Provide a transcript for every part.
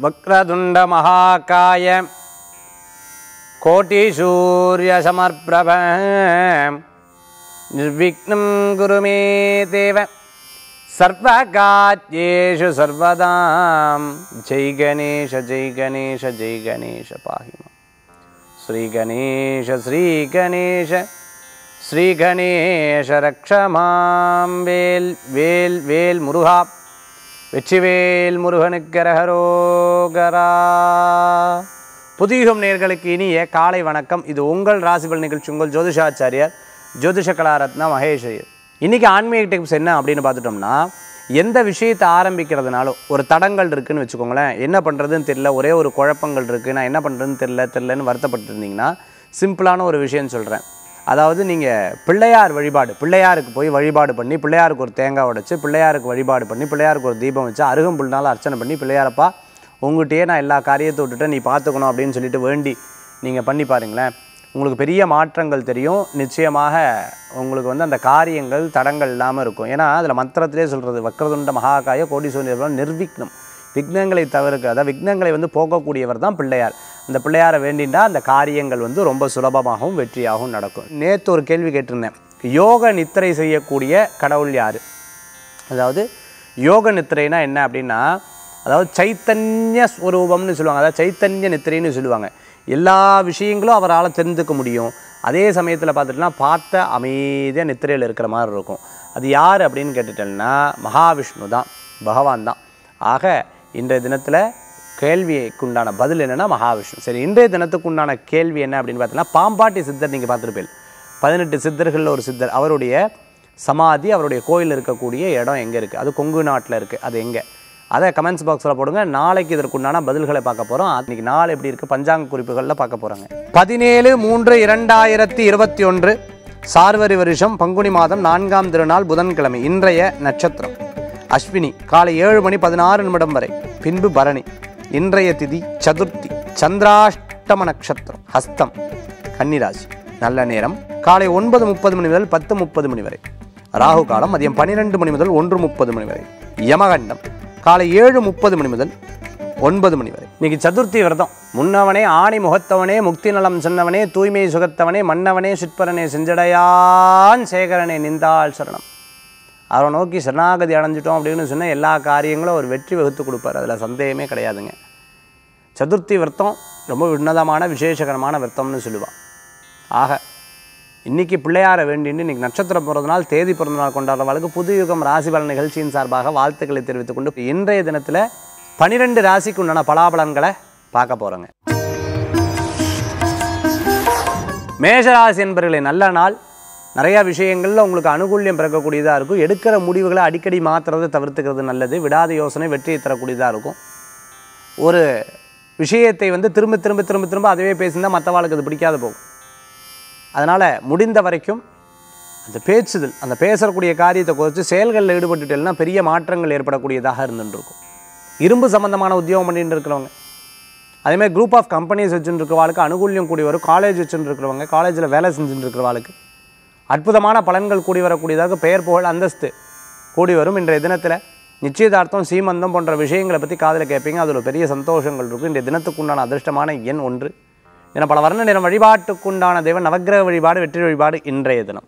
वक्रतुण्डमहाकाय कोटिसूर्यसमर्प्रभ निर्विघ्नं कुरु मे देव सर्वकार्येषु सर्वदां जय गणेश जय गणेश जय गणेश पाहि माम्. श्रीगणेश श्रीगणेश ஸ்ரீகணேஷ ரக்ஷமாம் வேல் வேல் வேல் முருகா வெற்றிவேல் முருகனுக்கரகரோகரா புதியுகம் நேர்களுக்கு இனிய காலை வணக்கம் இது உங்கள் ராசிபல் நிகழ்ச்சி உங்கள் ஜோதிஷாச்சாரியார் ஜோதிஷ கலாரத்னா மகேஷ் ஐயர் இன்னைக்கு ஆன்மீக டிப்ஸ் என்ன அப்படின்னு பார்த்துட்டோம்னா எந்த விஷயத்தை ஆரம்பிக்கிறதுனாலும் ஒரு தடங்கள் இருக்குன்னு வச்சுக்கோங்களேன் என்ன பண்ணுறதுன்னு தெரியல ஒரே ஒரு குழப்பங்கள் இருக்குது நான் என்ன பண்ணுறதுன்னு தெரியல தெரிலன்னு வருத்தப்பட்டு இருந்தீங்கன்னா சிம்பிளான ஒரு விஷயம் சொல்கிறேன் அதாவது நீங்கள் பிள்ளையார் வழிபாடு பிள்ளையாருக்கு போய் வழிபாடு பண்ணி பிள்ளையாருக்கு ஒரு தேங்காய் உடைச்சு பிள்ளையாருக்கு வழிபாடு பண்ணி பிள்ளையாருக்கு ஒரு தீபம் வச்சு அருகம்புல்னால அர்ச்சனை பண்ணி பிள்ளையாரப்பா உங்கள்கிட்டயே நான் எல்லா காரியத்தை விட்டுட்டு நீ பார்த்துக்கணும் அப்படின்னு சொல்லிட்டு வேண்டி நீங்கள் பண்ணி பாருங்களேன் உங்களுக்கு பெரிய மாற்றங்கள் தெரியும் நிச்சயமாக உங்களுக்கு வந்து அந்த காரியங்கள் தடங்கள் இல்லாமல் இருக்கும் ஏன்னா அதில் மந்திரத்திலே சொல்கிறது வக்ரதுண்ட மகாகாய கோடி சூரியன் நிர்விக்னம் விக்னங்களை தவிர்க்க அதாவது விக்னங்களை வந்து போக்கக்கூடியவர் தான் பிள்ளையார் அந்த பிள்ளையாரை வேண்டிண்டா அந்த காரியங்கள் வந்து ரொம்ப சுலபமாகவும் வெற்றியாகவும் நடக்கும் நேற்று ஒரு கேள்வி கேட்டிருந்தேன் யோக நித்திரை செய்யக்கூடிய கடவுள் யார் அதாவது யோக நித்திரைனா என்ன அப்படின்னா அதாவது சைத்தன்ய ஸ்வரூபம்னு சொல்லுவாங்க அதாவது சைத்தன்ய நித்திரைன்னு சொல்லுவாங்க எல்லா விஷயங்களும் அவரால் தெரிஞ்சுக்க முடியும் அதே சமயத்தில் பார்த்துட்டுனா பார்த்த அமைதியாக நித்திரையில் இருக்கிற மாதிரி இருக்கும் அது யார் அப்படின்னு கேட்டுட்டேன்னா மகாவிஷ்ணு தான் பகவான் தான் ஆக இன்றைய தினத்தில் கேள்விக்கு உண்டான பதில் என்னென்னா மகாவிஷ்ணு சரி இன்றைய தினத்துக்கு உண்டான கேள்வி என்ன அப்படின்னு பார்த்தீங்கன்னா பாம்பாட்டி சித்தர் நீங்கள் பார்த்துருப்பீங்க பதினெட்டு சித்தர்களில் ஒரு சித்தர் அவருடைய சமாதி அவருடைய கோயில் இருக்கக்கூடிய இடம் எங்கே இருக்குது அது கொங்கு நாட்டில் இருக்குது அது எங்கே அதை கமெண்ட்ஸ் பாக்ஸில் போடுங்க நாளைக்கு இதற்குண்டான பதில்களை பார்க்க போகிறோம் இன்னைக்கு நாள் எப்படி இருக்குது பஞ்சாங்க குறிப்புகளில் பார்க்க போகிறாங்க பதினேழு மூன்று இரண்டாயிரத்தி இருபத்தி ஒன்று சார்வரி வருஷம் பங்குனி மாதம் நான்காம் திருநாள் புதன்கிழமை இன்றைய நட்சத்திரம் அஸ்வினி காலை ஏழு மணி பதினாறு நிமிடம் வரை பின்பு பரணி இன்றைய திதி சதுர்த்தி சந்திராஷ்டம நட்சத்திரம் ஹஸ்தம் கன்னிராசி நல்ல நேரம் காலை ஒன்பது முப்பது மணி முதல் பத்து முப்பது மணி வரை ராகு காலம் மதியம் பன்னிரெண்டு மணி முதல் ஒன்று முப்பது மணி வரை யமகண்டம் காலை ஏழு முப்பது மணி முதல் ஒன்பது மணி வரை இன்னைக்கு சதுர்த்தி விரதம் முன்னவனே ஆணி முகத்தவனே முக்தி நலம் சொன்னவனே தூய்மை சுகத்தவனே மன்னவனே சிற்பரனே செஞ்சடையான் சேகரனே நிந்தாள் சரணம் அவரை நோக்கி சரணாகதி அடைஞ்சிட்டோம் அப்படின்னு சொன்னால் எல்லா காரியங்களும் அவர் வெற்றி வகுத்து கொடுப்பார் அதில் சந்தேகமே கிடையாதுங்க சதுர்த்தி விரதம் ரொம்ப உன்னதமான விசேஷகரமான விரதம்னு சொல்லுவாள் ஆக இன்னைக்கு பிள்ளையாரை வேண்டின்னு இன்னைக்கு நட்சத்திரம் பிறந்தநாள் தேதி பிறந்தநாள் கொண்டாடுறவர்களுக்கு புது யுகம் ராசி பலன் நிகழ்ச்சியின் சார்பாக வாழ்த்துக்களை தெரிவித்துக் கொண்டு இன்றைய தினத்தில் பனிரெண்டு ராசிக்கு உண்டான பலாபலன்களை பார்க்க போகிறோங்க மேஷராசி என்பவர்களே நல்ல நாள் நிறையா விஷயங்களில் உங்களுக்கு அனுகூல்யம் பிறக்கக்கூடியதாக இருக்கும் எடுக்கிற முடிவுகளை அடிக்கடி மாற்றுறதை தவிர்த்துக்கிறது நல்லது விடாத யோசனை வெற்றியை தரக்கூடியதாக இருக்கும் ஒரு விஷயத்தை வந்து திரும்ப திரும்ப திரும்ப திரும்ப அதுவே பேசியிருந்தால் மற்றவாளுக்கு அது பிடிக்காத போகும் அதனால் முடிந்த வரைக்கும் அந்த பேச்சுதல் அந்த பேசக்கூடிய காரியத்தை குறைச்சி செயல்களில் ஈடுபட்டுட்டேன்னா பெரிய மாற்றங்கள் ஏற்படக்கூடியதாக இருந்துருக்கும் இரும்பு சம்மந்தமான உத்தியோகம் பண்ணிட்டு இருக்கிறவங்க அதேமாதிரி குரூப் ஆஃப் கம்பெனிஸ் வச்சுட்டு இருக்கிறவாளுக்கு அனுகூல்யம் கூடி வரும் காலேஜ் வச்சுட்டு இருக்கிறவங்க காலேஜில் வேலை செஞ்சுட்டு இருக்கிறவாளுக்கு அற்புதமான பலன்கள் கூடி வரக்கூடியதாக பெயர் புகழ் அந்தஸ்து கூடி வரும் இன்றைய தினத்தில் நிச்சயதார்த்தம் சீமந்தம் போன்ற விஷயங்களை பற்றி காதில் கேட்பீங்க அதில் ஒரு பெரிய சந்தோஷங்கள் இருக்கும் இன்றைய தினத்துக்குண்டான அதிர்ஷ்டமான எண் ஒன்று என பல வர்ண நிறம் வழிபாட்டுக்குண்டான தெய்வம் நவக்கிரக வழிபாடு வெற்றி வழிபாடு இன்றைய தினம்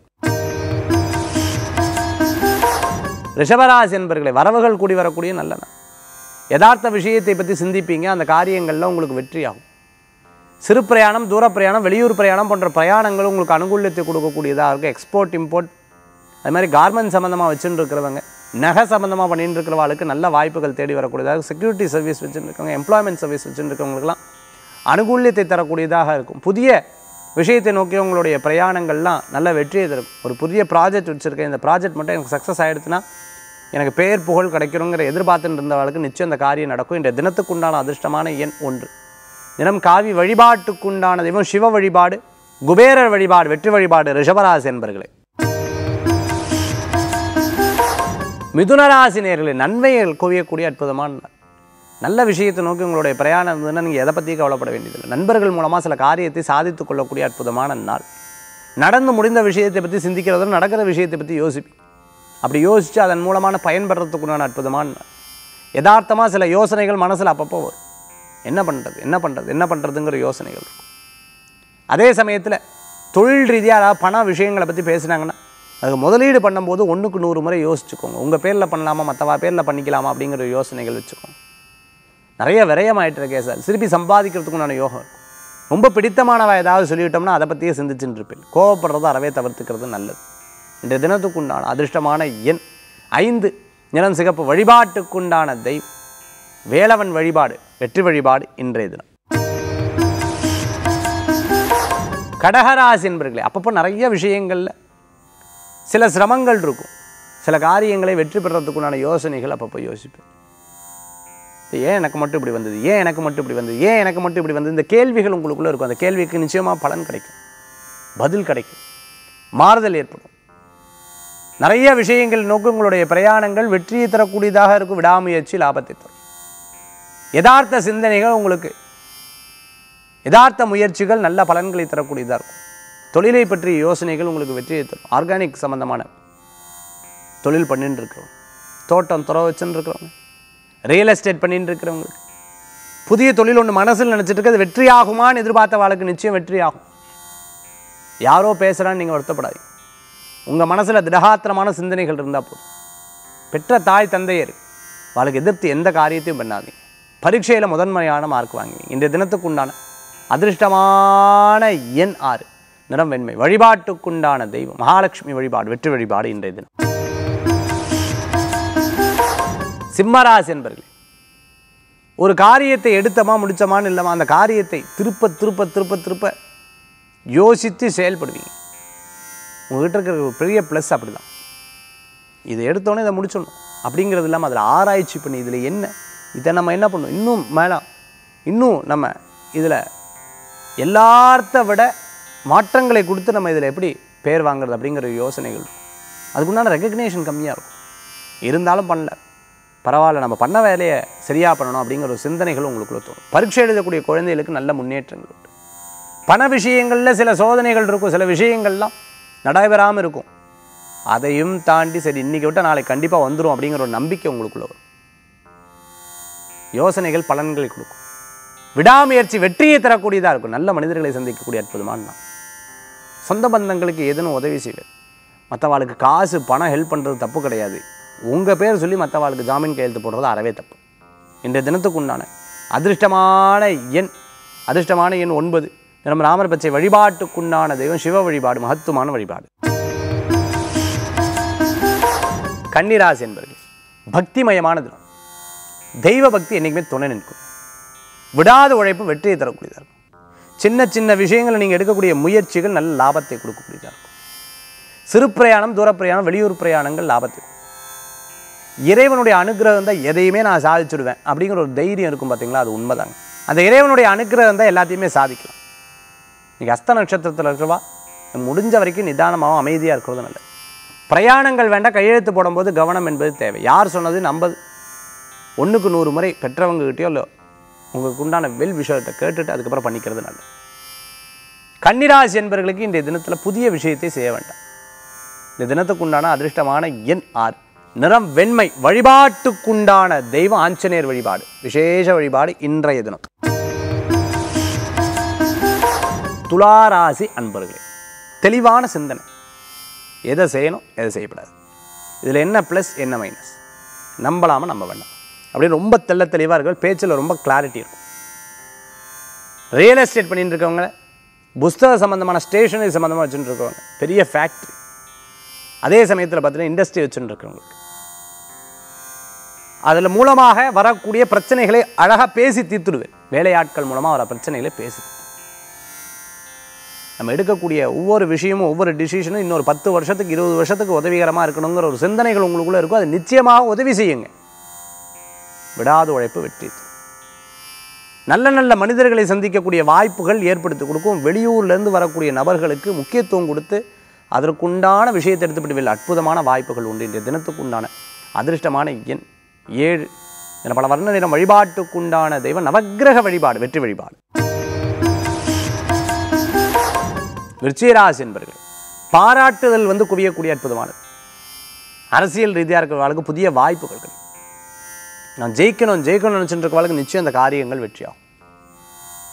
ரிஷபராசி என்பர்களை வரவுகள் கூடி வரக்கூடிய நல்ல நாள் யதார்த்த விஷயத்தை பற்றி சிந்திப்பீங்க அந்த காரியங்களில் உங்களுக்கு வெற்றியாகும் சிறு பிரயாணம் தூர பிரயாணம் வெளியூர் பிரயாணம் போன்ற பிரயாணங்கள் உங்களுக்கு அனுகூல்யத்தை கொடுக்கக்கூடியதாக இருக்கும் எக்ஸ்போர்ட் இம்போர்ட் அது மாதிரி கார்மெண்ட் சம்மந்தமாக வச்சுட்டு இருக்கிறவங்க நகை சம்மந்தமாக பண்ணிட்டு இருக்கிறவங்களுக்கு நல்ல வாய்ப்புகள் தேடி வரக்கூடியதாக செக்யூரிட்டி சர்வீஸ் வச்சுட்டு இருக்கவங்க எம்ப்ளாய்மெண்ட் சர்வீஸ் வச்சுட்டு இருக்கவங்களுக்குலாம் அனுகூல்யத்தை தரக்கூடியதாக இருக்கும் புதிய விஷயத்தை நோக்கி உங்களுடைய பிரயாணங்கள்லாம் நல்ல வெற்றியை தரும் ஒரு புதிய ப்ராஜெக்ட் வச்சுருக்கேன் இந்த ப்ராஜெக்ட் மட்டும் எனக்கு சக்ஸஸ் ஆகிடுச்சுன்னா எனக்கு பெயர் புகழ் கிடைக்கணுங்கிற எதிர்பார்த்துட்டு இருந்தவர்களுக்கு நிச்சயம் அந்த காரியம் நடக்கும் இந்த தினத்துக்குண்டான அதிர்ஷ்டமான எண் ஒன்று தினம் காவி வழிபாட்டுக்குண்டான தெய்வம் சிவ வழிபாடு குபேரர் வழிபாடு வெற்றி வழிபாடு ரிஷபராசி என்பர்களே மிதுனராசி நேர்களே நன்மைகள் குவியக்கூடிய அற்புதமான நாள் நல்ல விஷயத்தை நோக்கி உங்களுடைய பிரயாணம் இருந்ததுன்னா நீங்கள் எதை பற்றியும் கவலைப்பட வேண்டியதில்லை நண்பர்கள் மூலமாக சில காரியத்தை சாதித்துக் கொள்ளக்கூடிய அற்புதமான நாள் நடந்து முடிந்த விஷயத்தை பற்றி சிந்திக்கிறத நடக்கிற விஷயத்தை பற்றி யோசிப்பீங்க அப்படி யோசித்து அதன் மூலமான பயன்படுறதுக்குண்டான அற்புதமான நாள் யதார்த்தமாக சில யோசனைகள் மனசில் அப்பப்போ வரும் என்ன பண்ணுறது என்ன பண்ணுறது என்ன பண்ணுறதுங்கிற யோசனைகள் இருக்கும் அதே சமயத்தில் தொழில் ரீதியாக அதாவது பண விஷயங்களை பற்றி பேசுனாங்கன்னா அதுக்கு முதலீடு பண்ணும்போது ஒன்றுக்கு நூறு முறை யோசிச்சுக்கோங்க உங்கள் பேரில் பண்ணலாமா மற்றவா பேரில் பண்ணிக்கலாமா அப்படிங்கிற யோசனைகள் வச்சுக்கோங்க நிறைய விரயமாயிட்டு இருக்கே சார் திருப்பி சம்பாதிக்கிறதுக்குண்டான யோகம் இருக்கும் ரொம்ப பிடித்தமானவ ஏதாவது சொல்லிவிட்டோம்னா அதை பற்றியே சிந்திச்சுட்டு இருப்பேன் கோவப்படுறதை அறவே தவிர்த்துக்கிறது நல்லது இன்றைய தினத்துக்குண்டான அதிர்ஷ்டமான எண் ஐந்து நிறம் சிகப்பு வழிபாட்டுக்குண்டான தெய்வம் வேலவன் வழிபாடு வெற்றி வழிபாடு இன்றைய தினம் கடகராசி என்பர்களே அப்பப்போ நிறைய விஷயங்களில் சில சிரமங்கள் இருக்கும் சில காரியங்களை வெற்றி பெறத்துக்குண்டான யோசனைகள் அப்பப்போ யோசிப்பேன் இது ஏன் எனக்கு மட்டும் இப்படி வந்தது ஏன் எனக்கு மட்டும் இப்படி வந்தது ஏன் எனக்கு மட்டும் இப்படி வந்தது இந்த கேள்விகள் உங்களுக்குள்ளே இருக்கும் அந்த கேள்விக்கு நிச்சயமாக பலன் கிடைக்கும் பதில் கிடைக்கும் மாறுதல் ஏற்படும் நிறைய விஷயங்கள் நோக்கி உங்களுடைய பிரயாணங்கள் வெற்றியை தரக்கூடியதாக இருக்கும் விடாமுயற்சி லாபத்தை தரும் யதார்த்த சிந்தனைகள் உங்களுக்கு யதார்த்த முயற்சிகள் நல்ல பலன்களை தரக்கூடியதாக இருக்கும் தொழிலை பற்றிய யோசனைகள் உங்களுக்கு வெற்றியை தரும் ஆர்கானிக் சம்பந்தமான தொழில் பண்ணிட்டு இருக்கிறவங்க தோட்டம் துற வச்சுன்னு இருக்கிறவங்க ரியல் எஸ்டேட் பண்ணிட்டு இருக்கிறவங்களுக்கு புதிய தொழில் ஒன்று மனசில் நினச்சிட்டு இருக்கு அது வெற்றி ஆகுமான்னு எதிர்பார்த்த வாழ்க்கை நிச்சயம் வெற்றி ஆகும் யாரோ பேசுகிறான்னு நீங்கள் வருத்தப்படாதீங்க உங்கள் மனசில் திடகாத்திரமான சிந்தனைகள் இருந்தால் போதும் பெற்ற தாய் தந்தையர் వాళ్ళకి எதிர்த்து எந்த காரியத்தையும் பண்ணாதீங்க பரீட்சையில் முதன்மையான மார்க் வாங்குவீங்க இன்றைய தினத்துக்கு உண்டான அதிர்ஷ்டமான எண் ஆறு நிறம் வெண்மை வழிபாட்டுக்குண்டான தெய்வம் மகாலட்சுமி வழிபாடு வெற்றி வழிபாடு இன்றைய தினம் சிம்மராசி என்பர்களே ஒரு காரியத்தை எடுத்தமா முடிச்சோமான்னு இல்லாமல் அந்த காரியத்தை திருப்ப திருப்ப திருப்ப திருப்ப யோசித்து செயல்படுவீங்க உங்ககிட்ட இருக்கிற ஒரு பெரிய ப்ளஸ் அப்படிதான் இதை எடுத்தோன்னே இதை முடிச்சிடணும் அப்படிங்கிறது இல்லாமல் அதில் ஆராய்ச்சி பண்ணி இதில் என்ன இதை நம்ம என்ன பண்ணணும் இன்னும் மேலே இன்னும் நம்ம இதில் எல்லார்த்த விட மாற்றங்களை கொடுத்து நம்ம இதில் எப்படி பேர் வாங்குறது அப்படிங்கிற யோசனைகள் இருக்கும். அதுக்குண்டான ரெக்கக்னேஷன் கம்மியாக இருக்கும் இருந்தாலும் பண்ணல பரவாயில்ல நம்ம பண்ண வேலையை சரியாக பண்ணணும் அப்படிங்கிற ஒரு சிந்தனைகள் உங்களுக்குள்ள தோணும் பரீட்சை எழுதக்கூடிய குழந்தைகளுக்கு நல்ல முன்னேற்றங்கள் உண்டு பண விஷயங்களில் சில சோதனைகள் இருக்கும் சில விஷயங்கள்லாம் நடைபெறாமல் இருக்கும் அதையும் தாண்டி சரி இன்னைக்கு விட்டால் நாளைக்கு கண்டிப்பாக வந்துடும் அப்படிங்கிற ஒரு நம்பிக்கை உங்களுக்குள்ள வரும் யோசனைகள் பலன்களை கொடுக்கும் விடாமுயற்சி வெற்றியை தரக்கூடியதாக இருக்கும் நல்ல மனிதர்களை சந்திக்கக்கூடிய அற்புதமான நாள் சொந்த பந்தங்களுக்கு ஏதேனும் உதவி செய்வது மற்றவாளுக்கு காசு பணம் ஹெல்ப் பண்ணுறது தப்பு கிடையாது உங்கள் பேர் சொல்லி மற்றவாளுக்கு ஜாமீன் கையெழுத்து போடுறது அறவே தப்பு இன்றைய தினத்துக்கு உண்டான அதிர்ஷ்டமான எண் அதிர்ஷ்டமான எண் ஒன்பது நம்ம ராமர் பச்சை வழிபாட்டுக்குண்டான தெய்வம் சிவ வழிபாடு மகத்துவமான வழிபாடு கன்னிராசி என்பர்கள் பக்திமயமான தினம் தெய்வ பக்தி என்றைக்குமே துணை நிற்கும் விடாத உழைப்பு வெற்றியை தரக்கூடியதாக இருக்கும் சின்ன சின்ன விஷயங்களை நீங்கள் எடுக்கக்கூடிய முயற்சிகள் நல்ல லாபத்தை கொடுக்கக்கூடியதாக இருக்கும் சிறு பிரயாணம் தூர பிரயாணம் வெளியூர் பிரயாணங்கள் லாபத்தை கொடுக்கும். இறைவனுடைய அனுகிரகம் தான் எதையுமே நான் சாதிச்சுடுவேன் அப்படிங்கிற ஒரு தைரியம் இருக்கும் பார்த்தீங்களா அது உண்மைதாங்க அந்த இறைவனுடைய அனுகிரகம் தான் எல்லாத்தையுமே சாதிக்கலாம் நீங்கள் அஸ்த நட்சத்திரத்தில் இருக்கிறவா முடிஞ்ச வரைக்கும் நிதானமாகவும் அமைதியாக இருக்கிறது நல்லது பிரயாணங்கள் வேண்டாம் கையெழுத்து போடும்போது கவனம் என்பது தேவை யார் சொன்னது நம்பது ஒன்றுக்கு நூறு முறை பெற்றவங்ககிட்டயோ இல்லை உங்களுக்கு உண்டான வெல் விஷயத்தை கேட்டுட்டு அதுக்கப்புறம் பண்ணிக்கிறது நல்லது கன்னிராசி என்பவர்களுக்கு இன்றைய தினத்தில் புதிய விஷயத்தை செய்ய வேண்டாம் இந்த தினத்துக்கு உண்டான அதிர்ஷ்டமான எண் ஆறு நிறம் வெண்மை வழிபாட்டுக்குண்டான தெய்வம் ஆஞ்சநேயர் வழிபாடு விசேஷ வழிபாடு இன்றைய தினம் துளாராசி அன்பர்களே தெளிவான சிந்தனை எதை செய்யணும் எதை செய்யக்கூடாது இதில் என்ன ப்ளஸ் என்ன மைனஸ் நம்பலாமா நம்ப வேண்டாம் அப்படின்னு ரொம்ப தெள்ள தெளிவாக இருக்கும் பேச்சில் ரொம்ப கிளாரிட்டி இருக்கும் ரியல் எஸ்டேட் பண்ணிட்டு இருக்கவங்க புஸ்தக சம்மந்தமான ஸ்டேஷனரி சம்மந்தமாக வச்சுட்டு இருக்கவங்க பெரிய ஃபேக்ட்ரி அதே சமயத்தில் பார்த்தீங்கன்னா இண்டஸ்ட்ரி வச்சுட்டு இருக்கவங்களுக்கு அதில் மூலமாக வரக்கூடிய பிரச்சனைகளை அழகாக பேசி தீர்த்துடுவேன் வேலையாட்கள் மூலமாக வர பிரச்சனைகளை பேசி தீர்த்துடுவேன். நம்ம எடுக்கக்கூடிய ஒவ்வொரு விஷயமும் ஒவ்வொரு டிசிஷனும் இன்னொரு பத்து வருஷத்துக்கு இருபது வருஷத்துக்கு உதவிகரமாக இருக்கணுங்கிற ஒரு சிந்தனைகள் உங்களுக்குள்ளே இருக்கும் அது நிச்சயமாக உதவி செய்யுங்க விடாத உழைப்பு வெற்றி தரும். நல்ல நல்ல மனிதர்களை சந்திக்கக்கூடிய வாய்ப்புகள் ஏற்படுத்தி கொடுக்கும் வெளியூர்லேருந்து வரக்கூடிய நபர்களுக்கு முக்கியத்துவம் கொடுத்து அதற்குண்டான விஷயத்தை எடுத்துப்பட்டு வெளில அற்புதமான வாய்ப்புகள் உண்டு இன்றைய தினத்துக்கு உண்டான அதிர்ஷ்டமான எண் ஏழு என பல வர்ண நிறம் வழிபாட்டுக்குண்டான தெய்வம் நவக்கிரக வழிபாடு வெற்றி வழிபாடு விருச்சிகராசி என்பர்கள் பாராட்டுதல் வந்து குவியக்கூடிய அற்புதமானது அரசியல் ரீதியாக இருக்கிறவர்களுக்கு புதிய வாய்ப்புகள் கிடைக்கும் நான் ஜெயிக்கணும் ஜெயிக்கணும்னு நினச்சிட்டு இருக்கவளுக்கு நிச்சயம் அந்த காரியங்கள் வெற்றியாகும்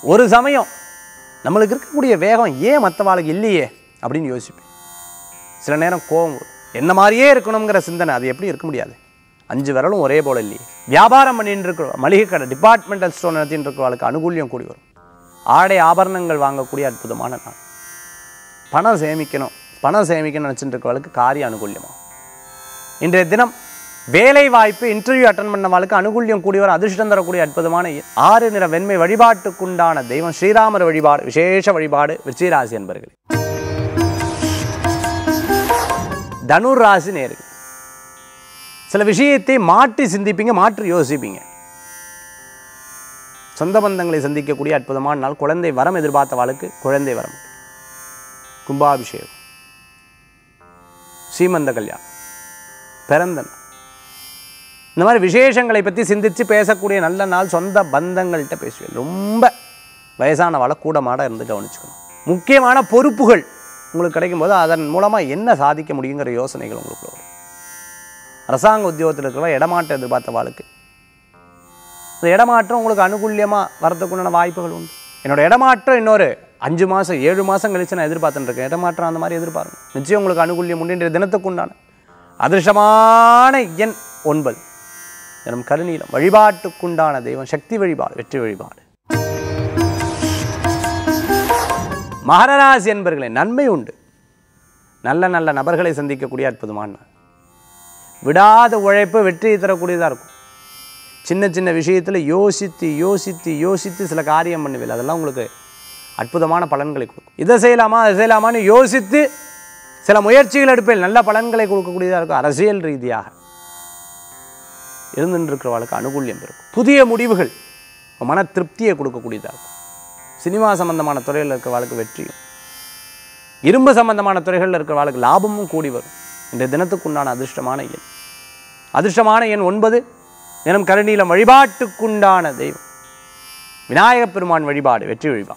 ஒரு சமயம் நம்மளுக்கு இருக்கக்கூடிய வேகம் ஏன் மற்றவாளுக்கு இல்லையே அப்படின்னு யோசிப்பேன் சில நேரம் கோபம் வரும். என்ன மாதிரியே இருக்கணுங்கிற சிந்தனை அது எப்படி இருக்க முடியாது அஞ்சு விரலும் ஒரே போல இல்லையே வியாபாரம் பண்ணிட்டு இருக்கிற மளிகை கடை டிபார்ட்மெண்டல் ஸ்டோர் நடத்திட்டு இருக்கிறவளுக்கு அனுகூல்யம் கூடி வரும் ஆடை ஆபரணங்கள் வாங்கக்கூடிய அற்புதமான நாள் பணம் சேமிக்கணும் பணம் சேமிக்கணும்னு நினச்சிட்டு இருக்கிறவளுக்கு காரிய அனுகூல்யமாகும் இன்றைய தினம் வேலை வாய்ப்பு இன்டர்வியூ அட்டன் பண்ணவாளுக்கு அனுகூல்யம் கூடி வர அதிர்ஷ்டம் தரக்கூடிய அற்புதமான எண். ஆறு நிற வெண்மை வழிபாட்டுக்குண்டான தெய்வம் ஸ்ரீராமர் வழிபாடு விசேஷ வழிபாடு விருச்சிகராசி என்பர்கள் தனுர் ராசி நேர்கள் சில விஷயத்தை மாற்றி சிந்திப்பீங்க மாற்றி யோசிப்பீங்க சொந்த பந்தங்களை சந்திக்கக்கூடிய அற்புதமான நாள் குழந்தை வரம் எதிர்பார்த்தவாளுக்கு குழந்தை வரம் கும்பாபிஷேகம் சீமந்த கல்யாணம் பிறந்த நாள் இந்த மாதிரி விசேஷங்களை பற்றி சிந்தித்து பேசக்கூடிய நல்ல நாள் சொந்த பந்தங்கள்கிட்ட பேசுவேன் ரொம்ப வயசானவாளை கூட மாட இருந்து கவனிச்சுக்கணும் முக்கியமான பொறுப்புகள் உங்களுக்கு கிடைக்கும்போது அதன் மூலமாக என்ன சாதிக்க முடியுங்கிற யோசனைகள் உங்களுக்கு வரும் அரசாங்க உத்தியோகத்தில் இருக்கிறவ இடமாற்றம் எதிர்பார்த்தவாளுக்கு அந்த இடமாற்றம் உங்களுக்கு அனுகூல்யமாக வரதுக்குண்டான வாய்ப்புகள் உண்டு என்னோட இடமாற்றம் இன்னொரு அஞ்சு மாதம் ஏழு மாதம் கழிச்சு நான் எதிர்பார்த்துட்டு இருக்கேன் இடமாற்றம் அந்த மாதிரி எதிர்பாருங்க நிச்சயம் உங்களுக்கு அனுகூல்யம் உண்டு இன்றைய தினத்துக்கு உண்டான அதிர்ஷ்டமான எண் ஒன்பது தினம் கருநீலம் வழிபாட்டுக்குண்டான தெய்வம் சக்தி வழிபாடு வெற்றி வழிபாடு மகரராசி என்பர்களே நன்மை உண்டு நல்ல நல்ல நபர்களை சந்திக்கக்கூடிய அற்புதமான நாள் விடாத உழைப்பு வெற்றியை தரக்கூடியதாக இருக்கும் சின்ன சின்ன விஷயத்தில் யோசித்து யோசித்து யோசித்து சில காரியம் பண்ணுவீர்கள் அதெல்லாம் உங்களுக்கு அற்புதமான பலன்களை கொடுக்கும் இதை செய்யலாமா அதை செய்யலாமான்னு யோசித்து சில முயற்சிகள் எடுப்பேன் நல்ல பலன்களை கொடுக்கக்கூடியதாக இருக்கும் அரசியல் ரீதியாக இருந்துருக்கிறவளுக்கு அனுகூல்யம் இருக்கும் புதிய முடிவுகள் மன திருப்தியை கொடுக்கக்கூடியதாக இருக்கும் சினிமா சம்பந்தமான துறையில் இருக்கிறவளுக்கு வெற்றியும் இரும்பு சம்பந்தமான துறைகளில் இருக்கிறவளுக்கு லாபமும் கூடி வரும் இன்றைய தினத்துக்குண்டான அதிர்ஷ்டமான எண் அதிர்ஷ்டமான எண் ஒன்பது தினம் கருநீலம் வழிபாட்டுக்குண்டான தெய்வம் விநாயகப் பெருமான் வழிபாடு வெற்றி வழிபாடு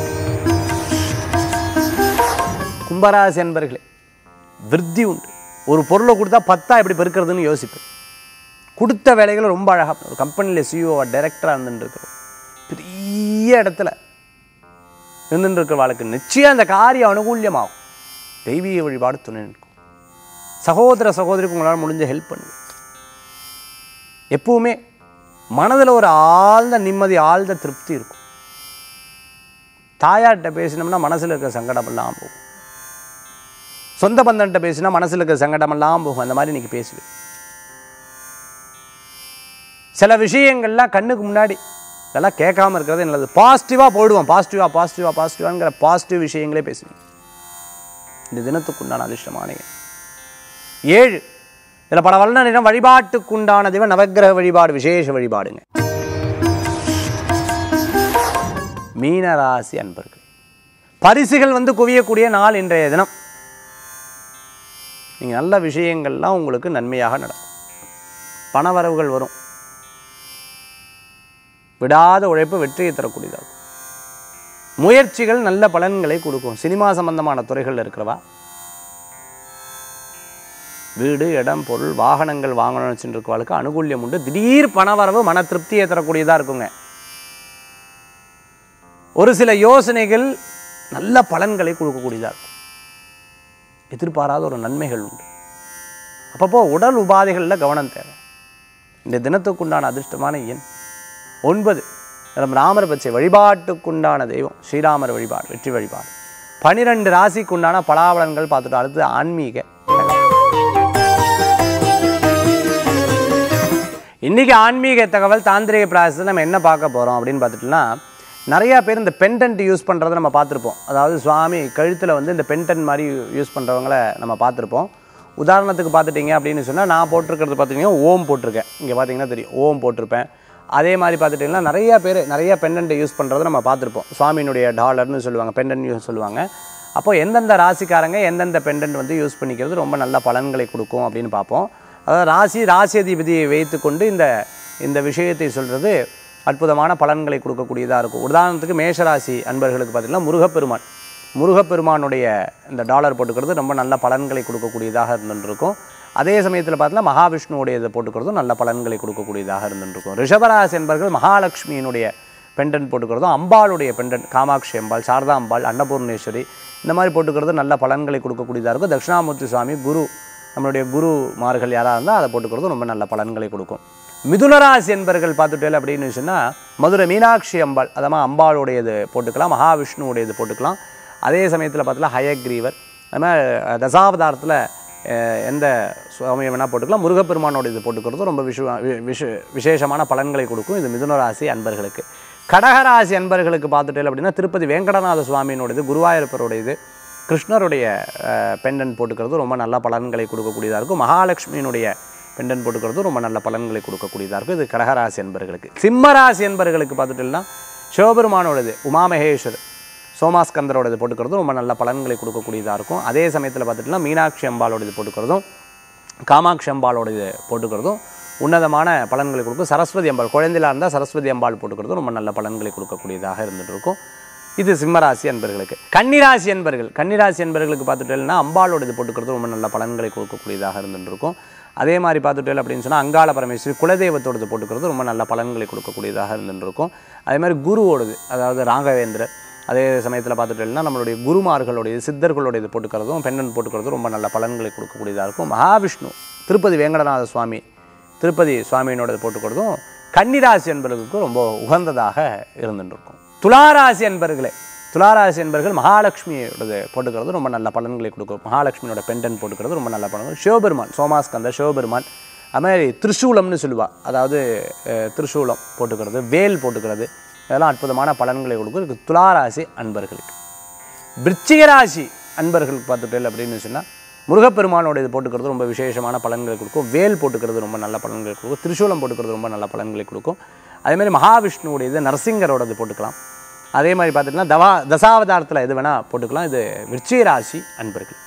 கும்பராசி என்பர்களே விருத்தி உண்டு ஒரு பொருளை கொடுத்தா பத்தா எப்படி பெருக்கிறதுன்னு யோசிப்பேன் கொடுத்த வேலைகளை ரொம்ப அழகாக ஒரு கம்பெனியில் சிஇஓ டைரக்டராக இருந்துட்டு இருக்கிறோம் பெரிய இடத்துல இருந்துட்டு இருக்கிற வாழ்க்கை நிச்சயம் அந்த காரியம் அனுகூல்யமாகும் தெய்வீக வழிபாடு துணை நிற்கும் சகோதர சகோதரிக்கு உங்களால் முடிஞ்ச ஹெல்ப் பண்ணுங்க எப்பவுமே மனதில் ஒரு ஆழ்ந்த நிம்மதி ஆழ்ந்த திருப்தி இருக்கும் தாயார்கிட்ட பேசினோம்னா மனசில் இருக்கிற சங்கடமெல்லாம் போகும் சொந்த பந்தன்கிட்ட பேசினா மனசில் இருக்கிற சங்கடமெல்லாம் போகும் அந்த மாதிரி இன்னைக்கு பேசுவேன் சில விஷயங்கள்லாம் கண்ணுக்கு முன்னாடி இதெல்லாம் கேட்காம இருக்கிறது நல்லது பாசிட்டிவாக போயிடுவோம் பாசிட்டிவாக பாசிட்டிவாக பாசிட்டிவாங்கிற பாசிட்டிவ் விஷயங்களே பேசுவீங்க இந்த தினத்துக்குண்டான அதிர்ஷ்டமான எண். ஏழு இதில் பல வல்ல நிறம் வழிபாட்டுக்குண்டான தெய்வம் நவக்கிரக வழிபாடு விசேஷ வழிபாடுங்க மீனராசி அன்பர்கள் பரிசுகள் வந்து குவியக்கூடிய நாள் இன்றைய தினம் நீங்கள் நல்ல விஷயங்கள்லாம் உங்களுக்கு நன்மையாக நடக்கும் பணவரவுகள் வரும் விடாத உழைப்பு வெற்றியை தரக்கூடியதாக இருக்கும் முயற்சிகள் நல்ல பலன்களை கொடுக்கும் சினிமா சம்பந்தமான துறைகளில் இருக்கிறவா வீடு இடம் பொருள் வாகனங்கள் வாங்கணும்னு வச்சுட்டு இருக்கவாளுக்கு அனுகூல்யம் உண்டு திடீர் பணவரவு மன திருப்தியை தரக்கூடியதாக இருக்குங்க ஒரு சில யோசனைகள் நல்ல பலன்களை கொடுக்கக்கூடியதாக இருக்கும் எதிர்பாராத ஒரு நன்மைகள் உண்டு அப்பப்போ உடல் உபாதைகளில் கவனம் தேவை இந்த தினத்துக்குண்டான அதிர்ஷ்டமான எண் ஒன்பது நம்ம ராமர் பச்சை வழிபாட்டுக்குண்டான தெய்வம் ஸ்ரீராமர் வழிபாடு வெற்றி வழிபாடு பனிரெண்டு ராசிக்குண்டான பலாபலன்கள் பார்த்துட்டோம் அடுத்து ஆன்மீக இன்னைக்கு ஆன்மீக தகவல் தாந்திரிக பிராசத்தில் நம்ம என்ன பார்க்க போகிறோம் அப்படின்னு பார்த்துட்டோம்னா நிறையா பேர் இந்த பெண்டன்ட் யூஸ் பண்ணுறதை நம்ம பார்த்துருப்போம் அதாவது சுவாமி கழுத்தில் வந்து இந்த பெண்டன்ட் மாதிரி யூஸ் பண்ணுறவங்கள நம்ம பார்த்துருப்போம் உதாரணத்துக்கு பார்த்துட்டிங்க அப்படின்னு சொன்னால் நான் போட்டிருக்கிறது பார்த்தீங்கன்னா ஓம் போட்டிருக்கேன் இங்கே பார்த்தீங்கன்னா தெரியும் ஓம் போட்டிருப்பேன் அதே மாதிரி பார்த்துட்டிங்கன்னா நிறைய பேர் நிறைய பெண்டன்ட்டை யூஸ் பண்ணுறதை நம்ம பார்த்துருப்போம் சுவாமியினுடைய டாலர்னு சொல்லுவாங்க பெண்டன்ட் யூஸ் சொல்லுவாங்க அப்போ எந்தெந்த ராசிக்காரங்க எந்தெந்த பெண்டன்ட் வந்து யூஸ் பண்ணிக்கிறது ரொம்ப நல்ல பலன்களை கொடுக்கும் அப்படின்னு பார்ப்போம் அதாவது ராசி ராசி அதிபதியை வைத்துக்கொண்டு இந்த இந்த விஷயத்தை சொல்கிறது அற்புதமான பலன்களை கொடுக்கக்கூடியதாக இருக்கும் உதாரணத்துக்கு மேஷராசி அன்பர்களுக்கு பார்த்திங்கன்னா முருகப்பெருமான் முருகப்பெருமானுடைய இந்த டாலர் போட்டுக்கிறது ரொம்ப நல்ல பலன்களை கொடுக்கக்கூடியதாக இருந்துருக்கும் அதே சமயத்தில் பார்த்தீங்கன்னா மகாவிஷ்ணுவுடைய இதை போட்டுக்கிறதும் நல்ல பலன்களை கொடுக்கக்கூடியதாக இருந்துருக்கும் ரிஷபராசி என்பர்கள் மகாலட்சுமியினுடைய பெண்டன் போட்டுக்கிறதும் அம்பாளுடைய பெண்டன் காமாட்சி அம்பாள் சாரதா அம்பாள் அன்னபூர்ணேஸ்வரி இந்த மாதிரி போட்டுக்கிறது நல்ல பலன்களை கொடுக்கக்கூடியதாக இருக்கும் தட்சிணாமூர்த்தி சுவாமி குரு நம்மளுடைய குருமார்கள் யாராக இருந்தால் அதை போட்டுக்கிறது ரொம்ப நல்ல பலன்களை கொடுக்கும் மிதுனராசி என்பர்கள் பார்த்துட்டேன் அப்படின்னு சொன்னால் மதுரை மீனாட்சி அம்பாள் அதாவது அம்பாளுடையது போட்டுக்கலாம் மகாவிஷ்ணுவுடையது போட்டுக்கலாம் அதே சமயத்தில் பார்த்தீங்கன்னா ஹயக்ரீவர் அது மாதிரி தசாவதாரத்தில் அஹ், எந்த சுவாமியை வேணால் போட்டுக்கலாம் முருகப்பெருமானோட இது போட்டுக்கிறது ரொம்ப விஷு வி- விஷ விசேஷமான பலன்களை கொடுக்கும் இது மிதுனராசி அன்பர்களுக்கு கடகராசி அன்பர்களுக்கு பார்த்துட்டேன் அப்படின்னா திருப்பதி வேங்கடநாத சுவாமியினுடையது குருவாயூரப்பருடையது கிருஷ்ணருடைய பெண்டன் போட்டுக்கிறது ரொம்ப நல்ல பலன்களை கொடுக்கக்கூடியதாக இருக்கும் மகாலட்சுமியினுடைய பெண்டன் போட்டுக்கிறது ரொம்ப நல்ல பலன்களை கொடுக்கக்கூடியதாக இருக்கும் இது கடகராசி என்பர்களுக்கு சிம்மராசி என்பர்களுக்கு பார்த்துட்டோம்னா சிவபெருமானோடது உமாமகேஸ்வர் சோமாஸ்கந்தரோடது போட்டுக்கிறது ரொம்ப நல்ல பலன்களை கொடுக்கக்கூடியதாக இருக்கும் அதே சமயத்தில் பார்த்துட்டோம்னா மீனாட்சி அம்பாலோடது போட்டுக்கிறதும் காமாட்சி அம்பாலோடது போட்டுக்கிறதும் உன்னதமான பலன்களை கொடுக்கும் சரஸ்வதி அம்பாள் குழந்தையில இருந்தால் சரஸ்வதி அம்பாள் போட்டுக்கிறதும் ரொம்ப நல்ல பலன்களை கொடுக்கக்கூடியதாக இருந்துட்டு இருக்கும் இது சிம்மராசி அன்பர்களுக்கு கன்னிராசி அன்பர்கள் கன்னிராசி அன்பர்களுக்கு பார்த்துட்டேன்னா அம்பாளோட இது போட்டுக்கிறது ரொம்ப நல்ல பலன்களை கொடுக்கக்கூடியதாக இருந்துட்டு இருக்கும் அதே மாதிரி பார்த்துட்டேன் அப்படின்னு சொன்னால் அங்காள பரமேஸ்வரி குலதெய்வத்தோடது போட்டுக்கிறது ரொம்ப நல்ல பலன்களை கொடுக்கக்கூடியதாக இருந்துட்டு இருக்கும் அதே மாதிரி குருவோடது அதாவது ராகவேந்திரர் அதே சமயத்தில் பார்த்துட்டோம்னா நம்மளுடைய குருமார்களுடைய சித்தர்களுடைய இது போட்டுக்கிறதும் பெண்ணன் போட்டுக்கிறதும் ரொம்ப நல்ல பலன்களை கொடுக்கக்கூடியதாக இருக்கும் மகாவிஷ்ணு திருப்பதி வேங்கடநாத சுவாமி திருப்பதி சுவாமியினோட இது போட்டுக்கிறதும் கன்னிராசி என்பவர்களுக்கு ரொம்ப உகந்ததாக இருந்துட்டு இருக்கும் துளாராசி என்பர்களே துளாராசி என்பர்கள் மகாலட்சுமியோடது போட்டுக்கிறது ரொம்ப நல்ல பலன்களை கொடுக்கும் மகாலட்சுமியோட பெண்டன் போட்டுக்கிறது ரொம்ப நல்ல பலன்கள் சிவபெருமான் சோமாஸ்கந்த சிவபெருமான் அது மாதிரி திரிசூலம்னு சொல்லுவா அதாவது அஹ், திரிசூலம் போட்டுக்கிறது வேல் போட்டுக்கிறது இதெல்லாம் அற்புதமான பலன்களை கொடுக்கும் இதுக்கு துளாராசி அன்பர்களுக்கு விருச்சிக ராசி அன்பர்களுக்கு பார்த்துட்டேன் அப்படின்னு சொன்னால் முருகப்பெருமானோட இது போட்டுக்கிறது ரொம்ப விசேஷமான பலன்களை கொடுக்கும் வேல் போட்டுக்கிறது ரொம்ப நல்ல பலன்களை கொடுக்கும் திரிசூலம் போட்டுக்கிறது ரொம்ப நல்ல பலன்களை கொடுக்கும் அதே மாதிரி மகாவிஷ்ணுவுடைய இது நரசிங்கரோடது போட்டுக்கலாம் அதே மாதிரி பார்த்துட்டிங்கன்னா தவா தசாவதாரத்தில் எது வேணால் போட்டுக்கலாம் இது விருச்சிக ராசி அன்பர்களுக்கு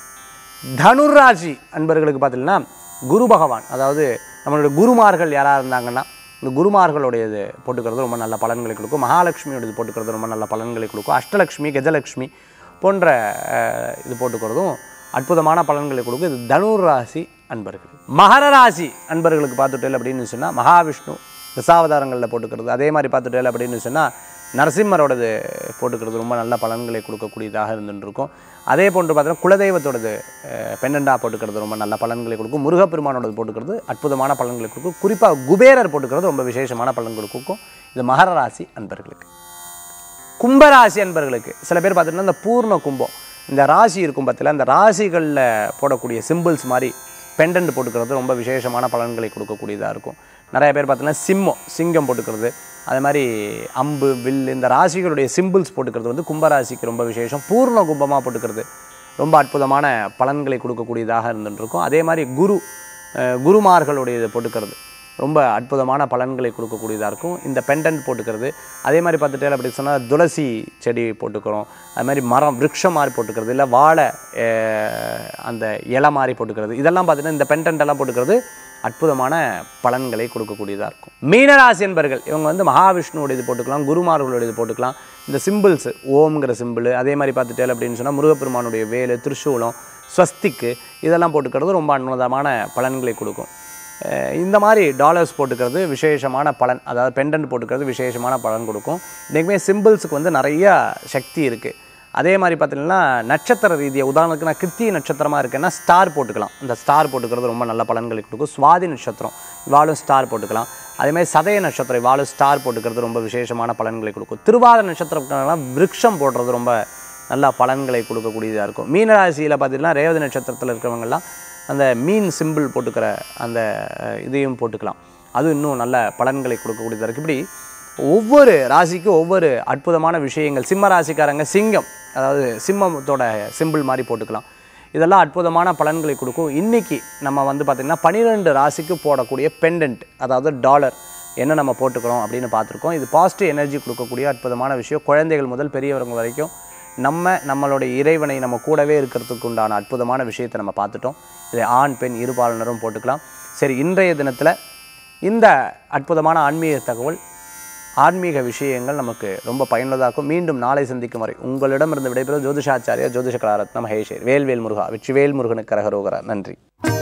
தனுர் ராசி அன்பர்களுக்கு பார்த்தீங்கன்னா குரு பகவான் அதாவது நம்மளுடைய குருமார்கள் யாராக இருந்தாங்கன்னா இந்த குருமார்களுடையது போட்டுக்கிறது ரொம்ப நல்ல பலன்களை கொடுக்கும் மகாலட்சுமியோடது போட்டுக்கிறது ரொம்ப நல்ல பலன்களை கொடுக்கும் அஷ்டலக்ஷ்மி கஜலக்ஷ்மி போன்ற அஹ், இது போட்டுக்கிறதும் அற்புதமான பலன்களை கொடுக்கும் இது தனுர் ராசி அன்பர்கள் மகர ராசி அன்பர்களுக்கு பார்த்துட்டேன் அப்படின்னு சொன்னால் மகாவிஷ்ணு தசாவதாரங்களில் போட்டுக்கிறது அதே மாதிரி பார்த்துட்டேன் அப்படின்னு சொன்னால் நரசிம்மரோடது போட்டுக்கிறது ரொம்ப நல்ல பலன்களை கொடுக்கக்கூடியதாக இருந்துட்டு இருக்கும் அதே போன்று பார்த்தீங்கன்னா குலதெய்வத்தோடது பெண்ணண்டா போட்டுக்கிறது ரொம்ப நல்ல பலன்களை கொடுக்கும் முருகப்பெருமானோடது போட்டுக்கிறது அற்புதமான பலன்களை கொடுக்கும் குறிப்பாக குபேரர் போட்டுக்கிறது ரொம்ப விசேஷமான பலன்களை கொடுக்கும் இது மகர ராசி அன்பர்களுக்கு கும்பராசி அன்பர்களுக்கு சில பேர் பார்த்திங்கன்னா இந்த பூர்ண கும்பம் இந்த ராசி இருக்கும் பற்றில அந்த ராசிகளில் போடக்கூடிய சிம்பிள்ஸ் மாதிரி பெண்டன்ட் போட்டுக்கிறது ரொம்ப விசேஷமான பலன்களை கொடுக்கக்கூடியதாக இருக்கும் நிறைய பேர் பார்த்தீங்கன்னா சிம்மம் சிங்கம் போட்டுக்கிறது அதே மாதிரி அம்பு வில் இந்த ராசிகளுடைய சிம்பிள்ஸ் போட்டுக்கிறது வந்து கும்பராசிக்கு ரொம்ப விசேஷம் பூர்ண கும்பமாக போட்டுக்கிறது ரொம்ப அற்புதமான பலன்களை கொடுக்கக்கூடியதாக இருந்துட்டு இருக்கும் அதே மாதிரி குரு அஹ், குருமார்களுடைய இதை போட்டுக்கிறது ரொம்ப அற்புதமான பலன்களை கொடுக்கக்கூடியதாக இருக்கும் இந்த பெண்டன்ட் போட்டுக்கிறது அதே மாதிரி பார்த்துட்டே அப்படி சொன்னால் துளசி செடி போட்டுக்கிறோம் அது மாதிரி மரம் விருட்சம் மாதிரி போட்டுக்கிறது இல்லை வாழை அஹ், அந்த இலை மாதிரி போட்டுக்கிறது இதெல்லாம் பார்த்தீங்கன்னா இந்த பெண்டன்ட் எல்லாம் போட்டுக்கிறது அற்புதமான பலன்களை கொடுக்கக்கூடியதாக இருக்கும் மீனராசி என்பர்கள் இவங்க வந்து மகாவிஷ்ணுவோட இது போட்டுக்கலாம் குருமார்களோட இது போட்டுக்கலாம் இந்த சிம்பிள்ஸ் ஓம்ங்கிற சிம்பிள் அதே மாதிரி பார்த்துட்டே அப்படின்னு சொன்னால் முருகப்பெருமானுடைய வேலு திரிசூலம் ஸ்வஸ்திக்கு இதெல்லாம் போட்டுக்கிறது ரொம்ப அற்புதமான பலன்களை கொடுக்கும் அஹ் இந்த மாதிரி டாலர்ஸ் போட்டுக்கிறது விசேஷமான பலன் அதாவது பெண்டன்ட் போட்டுக்கிறது விசேஷமான பலன் கொடுக்கும் இன்றைக்குமே சிம்பிள்ஸுக்கு வந்து நிறைய சக்தி இருக்குது அதே மாதிரி பார்த்தீங்கன்னா நட்சத்திர ரீதியாக உதாரணத்துக்கு நான் கிருத்திய நட்சத்திரமாக இருக்கேன்னா ஸ்டார் போட்டுக்கலாம் இந்த ஸ்டார் போட்டுக்கிறது ரொம்ப நல்ல பலன்களை கொடுக்கும் சுவாதி நட்சத்திரம் இவாளும் ஸ்டார் போட்டுக்கலாம் அதே மாதிரி சதய நட்சத்திரம் இவாளும் ஸ்டார் போட்டுக்கிறது ரொம்ப விசேஷமான பலன்களை கொடுக்கும் திருவாத நட்சத்திரம் விருட்சம் போடுறது ரொம்ப நல்ல பலன்களை கொடுக்கக்கூடியதாக இருக்கும் மீனராசியில் பார்த்தீங்கன்னா ரேவதி நட்சத்திரத்தில் இருக்கிறவங்கெல்லாம் அந்த மீன் சிம்பிள் போட்டுக்கிற அந்த அஹ், இதையும் போட்டுக்கலாம் அது இன்னும் நல்ல பலன்களை கொடுக்கக்கூடியதாக இருக்குது இப்படி ஒவ்வொரு ராசிக்கும் ஒவ்வொரு அற்புதமான விஷயங்கள் சிம்ம ராசிக்காரங்க சிங்கம் அதாவது சிம்மத்தோட சிம்பிள் மாதிரி போட்டுக்கலாம் இதெல்லாம் அற்புதமான பலன்களை கொடுக்கும் இன்றைக்கி நம்ம வந்து பார்த்திங்கன்னா பன்னிரெண்டு ராசிக்கு போடக்கூடிய பெண்டன்ட் அதாவது டாலர் என்ன நம்ம போட்டுக்கிறோம் அப்படின்னு பார்த்துருக்கோம் இது பாசிட்டிவ் எனர்ஜி கொடுக்கக்கூடிய அற்புதமான விஷயம் குழந்தைகள் முதல் பெரியவங்க வரைக்கும் நம்ம நம்மளுடைய இறைவனை நம்ம கூடவே இருக்கிறதுக்கு உண்டான அற்புதமான விஷயத்தை நம்ம பார்த்துட்டோம் இதை ஆண் பெண் இருபாலனரும் போட்டுக்கலாம் சரி இன்றைய தினத்தில் இந்த அற்புதமான ஆன்மீக தகவல் ஆன்மீக விஷயங்கள் நமக்கு ரொம்ப பயனுள்ளதாகும் மீண்டும் நாளை சந்திக்கும் வரை உங்களிடமிருந்து விடைபெறுவது ஜோதிஷாச்சாரியா ஜோதிஷ கலாரத்னம் மகேஷர் வேல்வேல் முருகா வெற்றிவேல் முருகனுக்கு கரகரோகரா நன்றி